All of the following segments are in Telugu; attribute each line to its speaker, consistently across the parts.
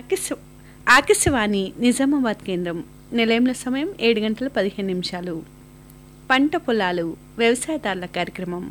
Speaker 1: ఆకాశ ఆకాశవాణి నిజామాబాద్ కేంద్రం నిలయంలో సమయం ఏడు గంటల పదిహేను నిమిషాలు పంట పొలాలు వ్యవసాయదారుల కార్యక్రమం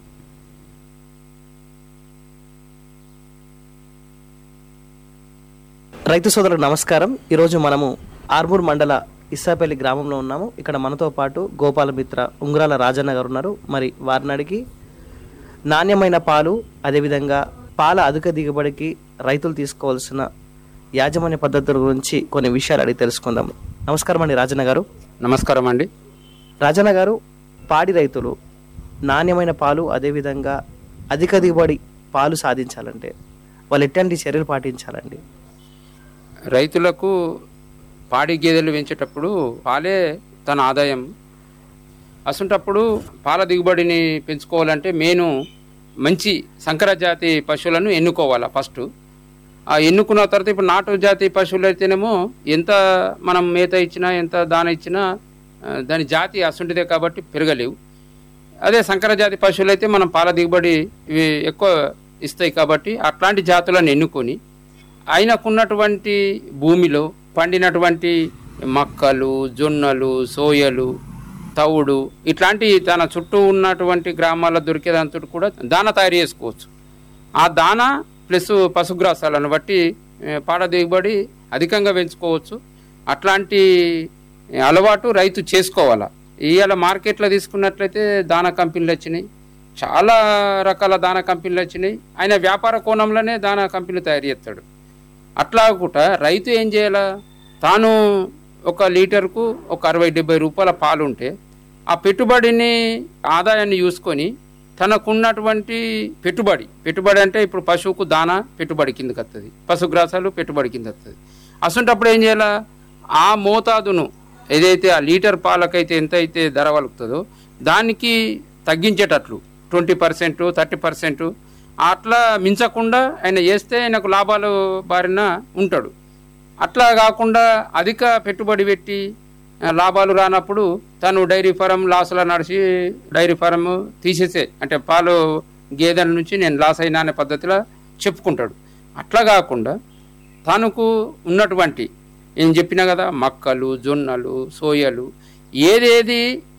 Speaker 2: రైతు సోదరులకు నమస్కారం ఈరోజు మనము ఆర్మూర్ మండల ఇస్సాపల్లి గ్రామంలో ఉన్నాము ఇక్కడ మనతో పాటు గోపాలమిత్ర ఉంగరాల రాజన్న గారు ఉన్నారు మరి వారిని అడిగి నాణ్యమైన పాలు అదేవిధంగా పాల అధిక దిగుబడికి రైతులు తీసుకోవాల్సిన యాజమాన్య పద్ధతుల గురించి కొన్ని విషయాలు అడిగి తెలుసుకుందాం నమస్కారం అండి రాజన్న గారు
Speaker 3: నమస్కారం అండి
Speaker 2: రాజన్న గారు పాడి రైతులు నాణ్యమైన పాలు అదేవిధంగా అధిక దిగుబడి పాలు సాధించాలంటే వాళ్ళు ఎట్లాంటి చర్యలు పాటించాలండి
Speaker 3: రైతులకు పాడి గేదెలు పెంచేటప్పుడు పాలే తన ఆదాయం అసంటప్పుడు పాల దిగుబడిని పెంచుకోవాలంటే మెయిన్ మంచి సంకర జాతి పశువులను ఎన్నుకోవాలి ఫస్ట్ ఆ ఎన్నుకున్న తర్వాత ఇప్పుడు నాటు జాతి పశువులు అయితేనేమో ఎంత మనం మేత ఇచ్చినా ఎంత దాన ఇచ్చినా ఆ, దాని జాతి అసంటిదే కాబట్టి పెరగలేవు అదే సంకర జాతి పశువులు అయితే మనం పాల దిగుబడి ఇవి ఎక్కువ ఇస్తాయి కాబట్టి అట్లాంటి జాతులను ఎన్నుకొని ఆయనకున్నటువంటి భూమిలో పండినటువంటి మక్కలు జొన్నలు సోయలు తవుడు ఇట్లాంటి తన చుట్టూ ఉన్నటువంటి గ్రామాల్లో దొరికేదంతా కూడా దాన తయారు చేసుకోవచ్చు ఆ దాన ప్లస్ పశుగ్రాసాలను బట్టి ఏ, పాల దిగుబడి అధికంగా పెంచుకోవచ్చు అట్లాంటి అలవాటు రైతు చేసుకోవాలా ఇవాళ మార్కెట్లో తీసుకున్నట్లయితే దాన కంపెనీలు వచ్చినాయి చాలా రకాల దాన కంపెనీలు వచ్చినాయి ఆయన వ్యాపార కోణంలోనే దాన కంపెనీలు తయారు చేస్తాడు అట్లా కూడా రైతు ఏం చేయాలా తాను ఒక లీటర్కు ఒక అరవై డెబ్బై రూపాయల పాలు ఉంటే ఆ పెట్టుబడిని ఆదాయాన్ని చూసుకొని తనకున్నటువంటి పెట్టుబడి పెట్టుబడి అంటే ఇప్పుడు పశువుకు దాన పెట్టుబడి కిందకి వస్తుంది పశుగ్రాసాలు పెట్టుబడి కింద వస్తుంది అసంటప్పుడు ఏం చేయాలా ఆ మోతాదును ఏదైతే ఆ లీటర్ పాలకైతే ఎంత అయితే ధర వలుకుతుందో దానికి తగ్గించేటట్లు ట్వంటీ పర్సెంట్ థర్టీ పర్సెంట్ అట్లా మించకుండా ఆయన చేస్తే ఆయనకు లాభాలు బారిన ఉంటాడు అట్లా కాకుండా అధిక పెట్టుబడి పెట్టి ఆ, లాభాలు రానప్పుడు తను డైరీ ఫారం లాస్లో నడిచి డైరీ ఫారం తీసేసే అంటే పాలు గేదెల నుంచి నేను లాస్ అయినా అనే పద్ధతిలో చెప్పుకుంటాడు అట్లా కాకుండా తనకు ఉన్నటువంటి నేను చెప్పిన కదా మక్కలు జొన్నలు సోయలు ఏదేది